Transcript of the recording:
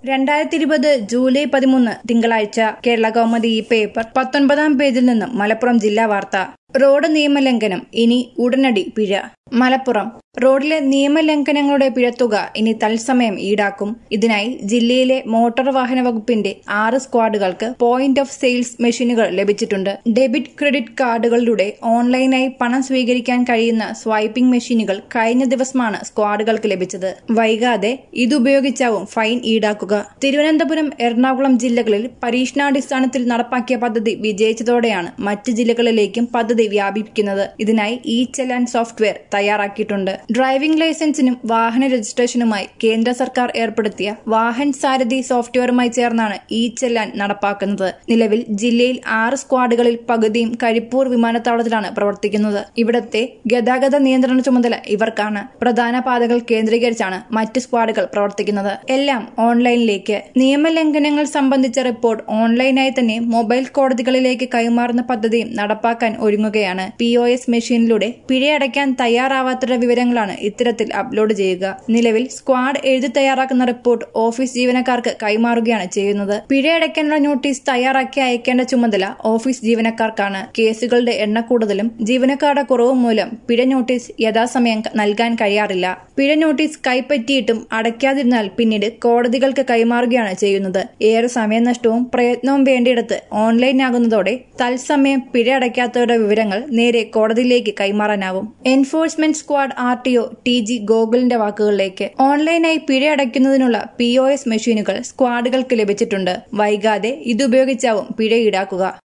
രണ്ടായിരത്തി ഇരുപത് ജൂലൈ പതിമൂന്ന് തിങ്കളാഴ്ച കേരള കൗമുദി ഈ പേപ്പർ പത്തൊൻപതാം പേജിൽ നിന്നും മലപ്പുറം ജില്ലാ വാർത്ത റോഡ് നിയമലംഘനം ഇനി ഉടനടി പിഴ മലപ്പുറം റോഡിലെ നിയമലംഘനങ്ങളുടെ പിഴത്തുക ഇനി തത്സമയം ഈടാക്കും ഇതിനായി ജില്ലയിലെ മോട്ടോർ വാഹന വകുപ്പിന്റെ ആറ് സ്ക്വാഡുകൾക്ക് പോയിന്റ് ഓഫ് സെയിൽസ് മെഷീനുകൾ ലഭിച്ചിട്ടുണ്ട് ഡെബിറ്റ് ക്രെഡിറ്റ് കാർഡുകളിലൂടെ ഓൺലൈനായി പണം സ്വീകരിക്കാൻ കഴിയുന്ന സ്വൈപ്പിംഗ് മെഷീനുകൾ കഴിഞ്ഞ ദിവസമാണ് സ്ക്വാഡുകൾക്ക് ലഭിച്ചത് വൈകാതെ ഇതുപയോഗിച്ചാവും ഫൈൻ ഈടാക്കുക തിരുവനന്തപുരം എറണാകുളം ജില്ലകളിൽ പരീക്ഷണാടിസ്ഥാനത്തിൽ നടപ്പാക്കിയ പദ്ധതി വിജയിച്ചതോടെയാണ് മറ്റ് ജില്ലകളിലേക്കും പദ്ധതി വ്യാപിപ്പിക്കുന്നത് ഇതിനായി ഇ ചെലാൻ സോഫ്റ്റ്വെയർ തയ്യാറാക്കിയിട്ടുണ്ട് ഡ്രൈവിംഗ് ലൈസൻസിനും വാഹന രജിസ്ട്രേഷനുമായി കേന്ദ്ര സർക്കാർ ഏർപ്പെടുത്തിയ വാഹൻ സാരഥി സോഫ്റ്റ്വെയറുമായി ചേർന്നാണ് ഇ ചെല്ലാൻ നടപ്പാക്കുന്നത് നിലവിൽ ജില്ലയിൽ ആറ് സ്ക്വാഡുകളിൽ പകുതിയും കരിപ്പൂർ വിമാനത്താവളത്തിലാണ് പ്രവർത്തിക്കുന്നത് ഇവിടത്തെ ഗതാഗത നിയന്ത്രണ ചുമതല ഇവർക്കാണ് പ്രധാന പാതകൾ കേന്ദ്രീകരിച്ചാണ് മറ്റ് സ്ക്വാഡുകൾ പ്രവർത്തിക്കുന്നത് എല്ലാം ഓൺലൈനിലേക്ക് നിയമലംഘനങ്ങൾ സംബന്ധിച്ച റിപ്പോർട്ട് ഓൺലൈനായി തന്നെ മൊബൈൽ കോടതികളിലേക്ക് കൈമാറുന്ന പദ്ധതിയും നടപ്പാക്കാൻ ഒരുങ്ങുകയാണ് പി ഒ എസ് മെഷീനിലൂടെ പിഴയടയ്ക്കാൻ തയ്യാറാവാത്തവരുടെ വിവരങ്ങളാണ് ഇത്തരത്തിൽ അപ്ലോഡ് ചെയ്യുക നിലവിൽ സ്ക്വാഡ് എഴുതി തയ്യാറാക്കുന്ന റിപ്പോർട്ട് ഓഫീസ് ജീവനക്കാർക്ക് കൈമാറുകയാണ് ചെയ്യുന്നത് പിഴയടയ്ക്കാനുള്ള നോട്ടീസ് തയ്യാറാക്കി അയക്കേണ്ട ചുമതല ഓഫീസ് ജീവനക്കാർക്കാണ് കേസുകളുടെ എണ്ണക്കൂടുതലും ജീവനക്കാരുടെ കുറവും മൂലം പിഴ നോട്ടീസ് യഥാസമയം നൽകാൻ കഴിയാറില്ല പിഴ നോട്ടീസ് കൈപ്പറ്റിയിട്ടും അടയ്ക്കാതിരുന്നാൽ പിന്നീട് കോടതികൾക്ക് കൈമാറുകയാണ് ചെയ്യുന്നത് ഏറെ സമയനഷ്ടവും പ്രയത്നവും വേണ്ടിയിടത്ത് ഓൺലൈൻ ആകുന്നതോടെ തത്സമയം പിഴ അടയ്ക്കാത്തവരുടെ വിവരങ്ങൾ നേരെ കോടതിയിലേക്ക് കൈമാറാനാവും enforcement squad R T O T G ഗോകുലിന്റെ വാക്കുകളിലേക്ക് ഓൺലൈനായി പിഴ അടയ്ക്കുന്നതിനുള്ള പി ഒ എസ് മെഷീനുകൾ സ്ക്വാഡുകൾക്ക് ലഭിച്ചിട്ടുണ്ട് വൈകാതെ ഇതുപയോഗിച്ചാവും പിഴ ഈടാക്കുക